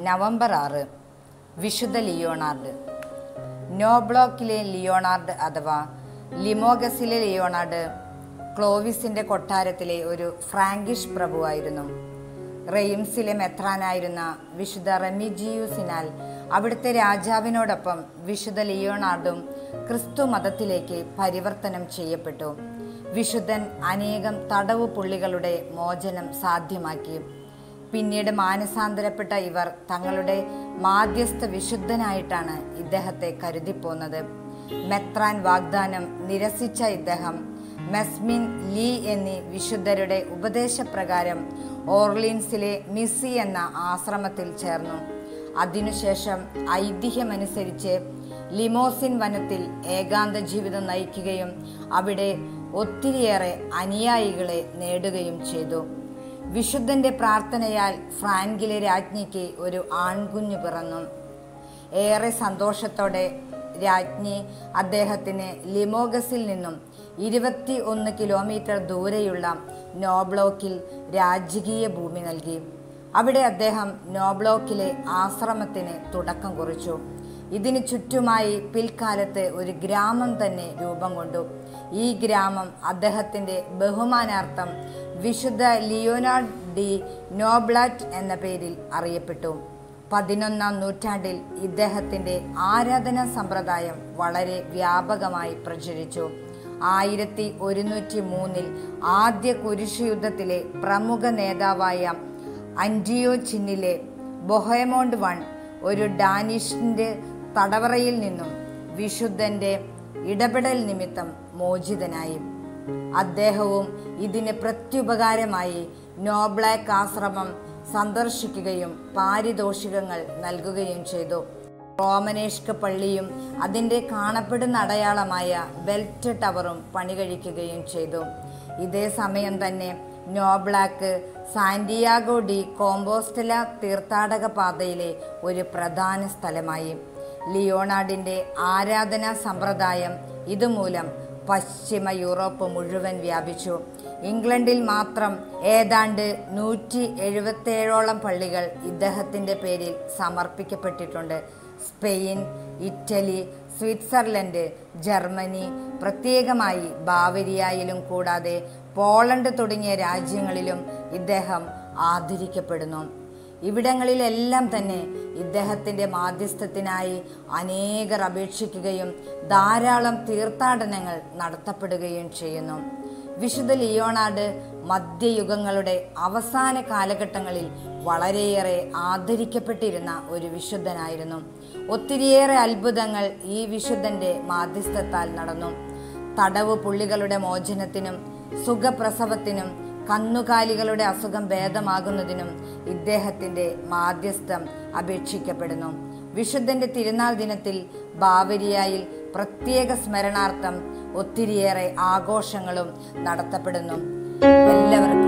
November ആറ് വിശുദ്ധ Leonard നോബ്ലോക്കിലെ Leonard അഥവാ ലിമോഗസിലെ ലിയോണാർഡ് ക്ലോവിസിന്റെ കൊട്ടാരത്തിലെ ഒരു ഫ്രാങ്കിഷ് പ്രഭുവായിരുന്നു റെയിംസിലെ മെത്രാനായിരുന്ന വിശുദ്ധ റെമിജിയൂസിനാൽ അവിടുത്തെ രാജാവിനോടൊപ്പം വിശുദ്ധ ലിയോണാർഡും ക്രിസ്തു മതത്തിലേക്ക് പരിവർത്തനം ചെയ്യപ്പെട്ടു വിശുദ്ധൻ അനേകം തടവു പുള്ളികളുടെ മോചനം സാധ്യമാക്കി പിന്നീട് മാനസാന്തരപ്പെട്ട ഇവർ തങ്ങളുടെ മാധ്യസ്ഥ വിശുദ്ധനായിട്ടാണ് ഇദ്ദേഹത്തെ കരുതിപ്പോന്നത് മെത്രാൻ വാഗ്ദാനം നിരസിച്ച ഇദ്ദേഹം മെസ്മിൻ ലീ എന്നീ വിശുദ്ധരുടെ ഉപദേശപ്രകാരം ഓർലീൻസിലെ മിസി എന്ന ആശ്രമത്തിൽ ചേർന്നു അതിനുശേഷം ഐതിഹ്യമനുസരിച്ച് ലിമോസിൻ വനത്തിൽ ഏകാന്ത ജീവിതം നയിക്കുകയും അവിടെ ഒത്തിരിയേറെ അനുയായികളെ നേടുകയും ചെയ്തു വിശുദ്ധന്റെ പ്രാർത്ഥനയാൽ ഫ്രാങ്കിലെ രാജ്ഞിക്ക് ഒരു ആൺകുഞ്ഞു പിറന്നു ഏറെ സന്തോഷത്തോടെ രാജ്ഞി അദ്ദേഹത്തിന് ലിമോഗസിൽ നിന്നും ഇരുപത്തി ഒന്ന് കിലോമീറ്റർ ദൂരെയുള്ള നോബ്ലോക്കിൽ രാജകീയ ഭൂമി നൽകി അവിടെ അദ്ദേഹം നോബ്ലോക്കിലെ ആശ്രമത്തിന് തുടക്കം കുറിച്ചു ഇതിനു ചുറ്റുമായി പിൽക്കാലത്ത് ഒരു ഗ്രാമം തന്നെ രൂപം കൊണ്ടു ഈ ഗ്രാമം അദ്ദേഹത്തിൻ്റെ ബഹുമാനാർത്ഥം വിശുദ്ധ ലിയോനാർഡ് ഡി നോബ്ലാറ്റ് എന്ന പേരിൽ അറിയപ്പെട്ടു പതിനൊന്നാം നൂറ്റാണ്ടിൽ ഇദ്ദേഹത്തിൻ്റെ ആരാധനാ സമ്പ്രദായം വളരെ വ്യാപകമായി പ്രചരിച്ചു ആയിരത്തി ഒരുന്നൂറ്റി മൂന്നിൽ ആദ്യ കുരിശ് യുദ്ധത്തിലെ പ്രമുഖ നേതാവായ അൻറ്റിയോ ചിന്നിലെ ബൊഹേമോണ്ട് വൺ ഒരു ഡാനിഷിൻ്റെ തടവറയിൽ നിന്നും വിശുദ്ധന്റെ ഇടപെടൽ നിമിത്തം മോചിതനായി അദ്ദേഹവും ഇതിന് പ്രത്യുപകാരമായി നോബ്ലാക്ക് ആശ്രമം സന്ദർശിക്കുകയും പാരിതോഷികങ്ങൾ നൽകുകയും ചെയ്തു റോമനേഷ്ക പള്ളിയും അതിൻ്റെ കാണപ്പെടുന്ന അടയാളമായ ബെൽറ്റ് ടവറും പണികഴിക്കുകയും ചെയ്തു ഇതേ സമയം തന്നെ നോബ്ലാക്ക് സാന്റിയാഗോ ഡി കോമ്പോസ്റ്റല തീർത്ഥാടക പാതയിലെ ഒരു പ്രധാന സ്ഥലമായി ലിയോണാർഡിൻ്റെ ആരാധനാ സമ്പ്രദായം ഇതുമൂലം പശ്ചിമ യൂറോപ്പ് മുഴുവൻ വ്യാപിച്ചു ഇംഗ്ലണ്ടിൽ മാത്രം ഏതാണ്ട് നൂറ്റി എഴുപത്തേഴോളം പള്ളികൾ ഇദ്ദേഹത്തിൻ്റെ പേരിൽ സമർപ്പിക്കപ്പെട്ടിട്ടുണ്ട് സ്പെയിൻ ഇറ്റലി സ്വിറ്റ്സർലൻഡ് ജർമ്മനി പ്രത്യേകമായി ബാവരിയയിലും കൂടാതെ പോളണ്ട് തുടങ്ങിയ രാജ്യങ്ങളിലും ഇദ്ദേഹം ആദരിക്കപ്പെടുന്നു ഇവിടങ്ങളിലെല്ലാം തന്നെ ഇദ്ദേഹത്തിൻ്റെ മാധ്യസ്ഥത്തിനായി അനേകർ അപേക്ഷിക്കുകയും ധാരാളം തീർത്ഥാടനങ്ങൾ നടത്തപ്പെടുകയും ചെയ്യുന്നു വിശുദ്ധ ലിയോണാർഡ് മധ്യയുഗങ്ങളുടെ അവസാന കാലഘട്ടങ്ങളിൽ വളരെയേറെ ആദരിക്കപ്പെട്ടിരുന്ന ഒരു വിശുദ്ധനായിരുന്നു ഒത്തിരിയേറെ അത്ഭുതങ്ങൾ ഈ വിശുദ്ധന്റെ മാധ്യസ്ഥത്താൽ നടന്നു തടവ് പുള്ളികളുടെ മോചനത്തിനും സുഖപ്രസവത്തിനും കന്നുകാലികളുടെ അസുഖം ഭേദമാകുന്നതിനും ഇദ്ദേഹത്തിന്റെ മാധ്യസ്ഥം അപേക്ഷിക്കപ്പെടുന്നു വിശുദ്ധന്റെ തിരുനാൾ ദിനത്തിൽ ബാവരിയായിൽ പ്രത്യേക സ്മരണാർത്ഥം ഒത്തിരിയേറെ ആഘോഷങ്ങളും നടത്തപ്പെടുന്നു എല്ലാവർക്കും